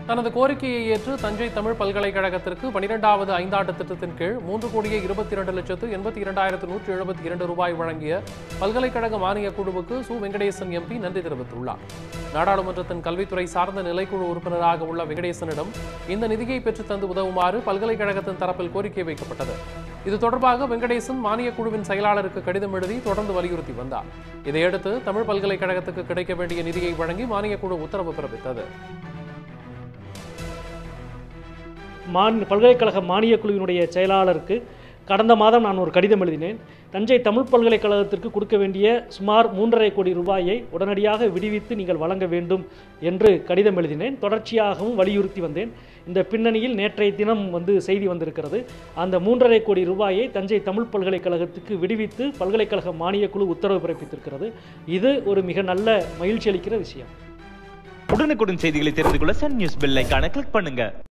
தனது கோரிக்கையை ஏற்று தஞ்சை தமிழ் பல்கலைக்கழகத்திற்கு பனிரெண்டாவது ஐந்தாண்டு திட்டத்தின் கீழ் மூன்று கோடியே இருபத்தி இரண்டு லட்சத்து எண்பத்தி இரண்டாயிரத்து நூற்றி எழுபத்தி இரண்டு ரூபாய் வழங்கிய பல்கலைக்கழக மானியக் குழுவுக்கு சு வெங்கடேசன் எம்பி நன்றி தெரிவித்துள்ளார் நாடாளுமன்றத்தின் கல்வித்துறை சார்ந்த நிலைக்குழு உறுப்பினராக உள்ள வெங்கடேசனிடம் இந்த நிதியை பெற்றுத் தந்து உதவுமாறு பல்கலைக்கழகத்தின் தரப்பில் கோரிக்கை வைக்கப்பட்டது இது தொடர்பாக வெங்கடேசன் மானியக் குழுவின் செயலாளருக்கு கடிதம் எழுதி தொடர்ந்து வலியுறுத்தி வந்தார் இதையடுத்து தமிழ் பல்கலைக்கழகத்துக்கு கிடைக்க வேண்டிய நிதியை வழங்கி மானியக் குழு உத்தரவு பிறப்பித்தது மான் பல்கலைக்கழக மானியக் குழுவினுடைய செயலாளருக்கு கடந்த மாதம் நான் ஒரு கடிதம் எழுதினேன் தஞ்சை தமிழ் பல்கலைக்கழகத்திற்கு கொடுக்க வேண்டிய சுமார் மூன்றரை கோடி ரூபாயை உடனடியாக விடுவித்து நீங்கள் வழங்க வேண்டும் என்று கடிதம் எழுதினேன் தொடர்ச்சியாகவும் வலியுறுத்தி வந்தேன் இந்த பின்னணியில் நேற்றைய தினம் வந்து செய்தி வந்திருக்கிறது அந்த மூன்றரை கோடி ரூபாயை தஞ்சை தமிழ் பல்கலைக்கழகத்துக்கு விடுவித்து பல்கலைக்கழக மானியக் குழு உத்தரவு பிறப்பித்திருக்கிறது இது ஒரு மிக நல்ல மகிழ்ச்சி அளிக்கிற விஷயம் உடனுக்குடன் செய்திகளை தெரிந்து கொள்ள சன் நியூஸ் பெல் ஐகானை கிளிக் பண்ணுங்க